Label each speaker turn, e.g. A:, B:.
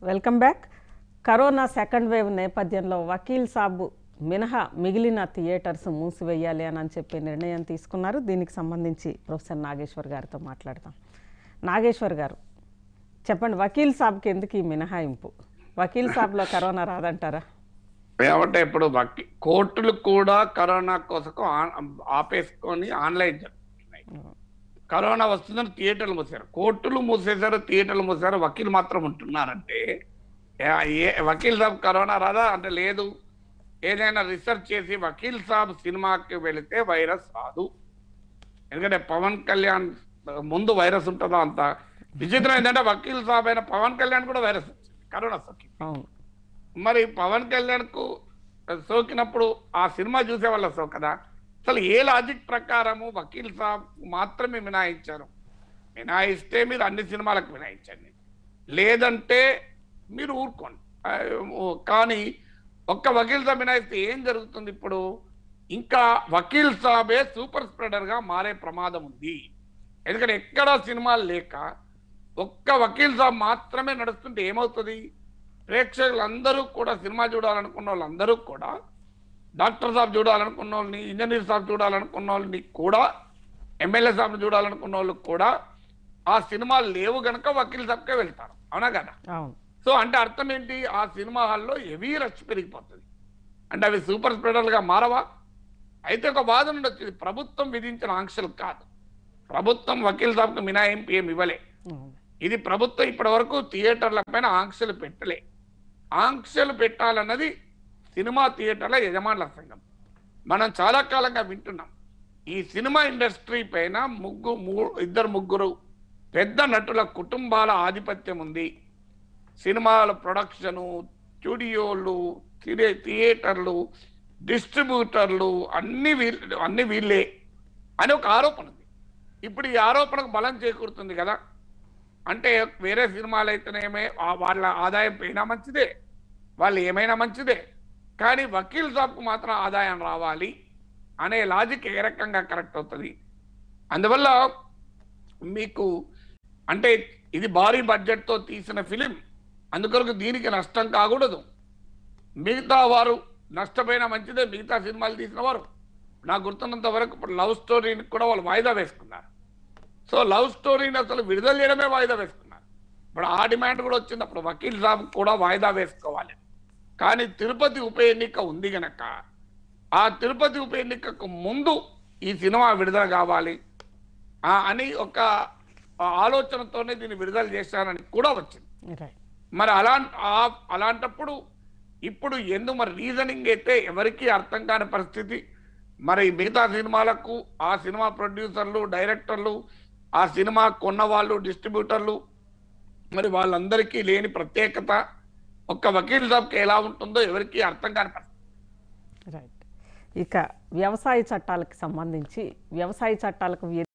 A: Welcome back corona second wave నేపథ్యంలో వకీల్ సాబ్ మినహా మిగిలిన థియేటర్స్ మూసివేయాలి అని అని చెప్పి నిర్ణయం తీసుకున్నారు దీనికి సంబంధించి ప్రొఫెసర్ నాగేశ్వర్ గారితో మాట్లాడదాం నాగేశ్వర్ గారు చెప్పండి వకీల్ సాబ్కి ఎందుకు ఈ మినహాయింపు వకీల్ సాబ్లో కరోనా రాదంటారా
B: ఏమంటే ఇప్పుడు వకీ- కోర్టులు కూడా కరోనా కోసం ఆ- ఆపేసుకొని ఆన్లైన్ జరుగుతున్నాయి కరోనా వస్తుందని థియేటర్లు మూసారు కోర్టులు మూసేశారు థియేటర్లు మూసారు వకీల్ మాత్రం ఉంటున్నారంటే ఏ- ఏ వకీల్ సాబ్ కరోనా రాదా అంటే లేదు ఏదైనా రీసెర్చ్ చేసి వకీల్ సాబ్ సినిమాకి వెళితే వైరస్ రాదు ఎందుకంటే పవన్ కళ్యాణ్ ముందు వైరస్ ఉంటుందో అంత విచిత్రం ఏంటంటే వకీల్ సాబ్ అయిన పవన్ కళ్యాణ్ కూడా వైరస్ వచ్చింది కరోనా సోకింది
A: అవును
B: మరి పవన్ కళ్యాణ్ కు సోకినప్పుడు ఆ సినిమా చూసే వాళ్ళ సోకదా అసలు ఏ లాజిక్ ప్రకారము వకీల్ సాబ్ మాత్రమే మినాయించారు మినాయిస్తే మీరు అన్ని సినిమాలకు మినాయించండి లేదంటే మీరు ఊరుకోండి ఆ, ఓ- కానీ ఒక్క వకీల్ సాబ్ మినాయిస్తే ఏం జరుగుతుంది ఇప్పుడు ఇంకా వకీల్ సాబే సూపర్ స్ప్రెడర్ గా మారే ప్రమాదం ఉంది ఎందుకంటే ఎక్కడా సినిమాలు లేక ఒక్క వకీల్ సాబ్ మాత్రమే నడుస్తుంటే ఏమవుతుంది ప్రేక్షకులందరూ కూడా సినిమా చూడాలనుకున్న వాళ్ళందరూ కూడా డాక్టర్ సాబ్ చూడాలనుకున్న వాళ్ళని ఇంజనీర్ సాబ్ చూడాలనుకున్న వాళ్ళని కూడా ఎమ్మెల్యే సాబ్ చూడాలనుకున్న వాళ్ళు కూడా ఆ సినిమాలు లేవు గనక వకీల్ సాబ్కే వెళ్తారు అవునా కదా
A: అవును
B: సో అంటే అర్థం ఏంటి ఆ సినిమా హాల్లో హెవీ రష్ పెరిగిపోతుంది అంటే అవి సూపర్ స్ప్రెడర్లుగా మారవా అయితే ఒక వాదన ఉండొచ్చు ఇది ప్రభుత్వం విధించిన ఆంక్షలు కాదు ప్రభుత్వం వకీల్ సాబ్కు మినాయింపు ఏమి ఇవ్వలే
A: అవును.
B: ఇది ప్రభుత్వం ఇప్పటి వరకు థియేటర్ల పైన ఆంక్షలు పెట్టలే ఆంక్షలు పెట్టాలన్నది సినిమా థియేటర్ల యజమానుల సంఘం మనం చాలా కాలంగా వింటున్నాం ఈ సినిమా ఇండస్ట్రీ పైన ముగ్గు మూ ఇద్దరు ముగ్గురు పెద్ద నటుల కుటుంబాల ఆధిపత్యం ఉంది సినిమాల ప్రొడక్షను స్టూడియోలు థియే- థియేటర్లు డిస్ట్రిబ్యూటర్లు అన్ని వీళ్ళు అన్ని వీళ్ళే అని ఒక ఆరోపణ ఉంది ఇప్పుడు ఈ ఆరోపణకు బలం చేకూరుతుంది కదా అంటే వేరే సినిమాలు అయితేనేమే ఆ- వాళ్ళ ఆదాయం పోయినా మంచిదే వాళ్ళు ఏమైనా మంచిదే కానీ వకీల్ సాబ్కు మాత్రం ఆదాయం రావాలి అనే లాజిక్ ఏ రకంగా కరెక్ట్ అవుతుంది అందువల్ల మీకు అంటే ఇది భారీ బడ్జెట్తో తీసిన ఫిలిం అందుకొరకు దీనికి నష్టం కాకూడదు మిగతా వారు నష్టపోయినా మంచిదే మిగతా సినిమాలు తీసిన వారు నాకు గుర్తున్నంత వరకు ఇప్పుడు లవ్ స్టోరీని కూడా వాళ్ళు వాయిదా వేసుకున్నారు సో లవ్ స్టోరీని అసలు విడుదల చేయడమే వాయిదా వేసుకున్నారు ఇప్పుడు ఆ డిమాండ్ కూడా వచ్చింది అప్పుడు వకీల్ సాబ్ కూడా వాయిదా వేసుకోవాలి కానీ తిరుపతి ఉప ఎన్నిక ఉంది గనక ఆ తిరుపతి ఉప ఎన్నికకు ముందు ఈ సినిమా విడుదల కావాలి ఆ అని ఒక ఆలోచనతోనే దీన్ని విడుదల చేశారని కూడా వచ్చింది
A: రైట్
B: మరి అలా ఆ- అలాంటప్పుడు ఇప్పుడు ఎందు మరి రీజనింగ్ అయితే ఎవరికీ అర్థం కాని పరిస్థితి మరి మిగతా సినిమాలకు ఆ సినిమా ప్రొడ్యూసర్లు డైరెక్టర్లు ఆ సినిమా కొన్న వాళ్ళు డిస్ట్రిబ్యూటర్లు మరి వాళ్ళందరికీ లేని ప్రత్యేకత ఒక్క వకీల్ సాబ్కి ఎలా ఉంటుందో ఎవరికీ అర్థం కాని పరిస్థితి
A: రైట్ ఇక వ్యవసాయ చట్టాలకు సంబంధించి వ్యవసాయ చట్టాలకు